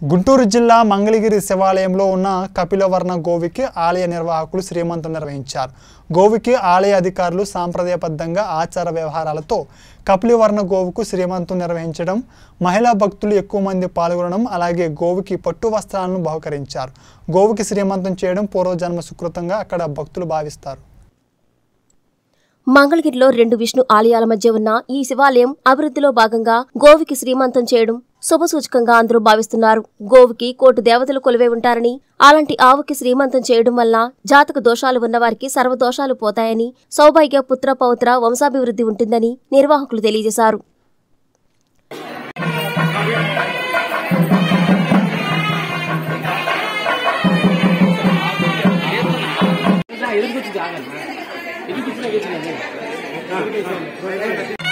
గుంటూరు జిల్లా మంగళగిరి శివాలయంలో ఉన్న కపిలవర్ణ గోవికి ఆలయ నిర్వాహకులు శ్రీమంతం నిర్వహించారు గోవికి ఆలయ అధికారులు సాంప్రదాయబద్ధంగా ఆచార వ్యవహారాలతో కపిలవర్ణ గోవుకు శ్రీమంతం నిర్వహించడం మహిళా భక్తులు ఎక్కువ మంది పాల్గొనడం అలాగే గోవుకి పట్టు వస్త్రాలను బహుకరించారు గోవుకి శ్రీమంతం చేయడం పూర్వజన్మ సుకృతంగా అక్కడ భక్తులు భావిస్తారు మంగళగిరిలో రెండు విష్ణు ఆలయాల మధ్య ఉన్న ఈ శివాలయం అభివృద్ధిలో భాగంగా గోవుకి శ్రీమంతం చేయడం శుభసూచకంగా అందరూ భావిస్తున్నారు గోవుకి కోటి దేవతలు కొలువై ఉంటారని అలాంటి ఆవుకి శ్రీమంతం చేయడం వల్ల జాతక దోషాలు ఉన్నవారికి సర్వదోషాలు పోతాయని సౌభాగ్య పుత్ర పౌత్ర వంశాభివృద్ధి ఉంటుందని నిర్వాహకులు తెలియజేశారు ఎదురు కూర్చు జాగన్నా ఎదురు కూర్చున్నా కూర్చున్నా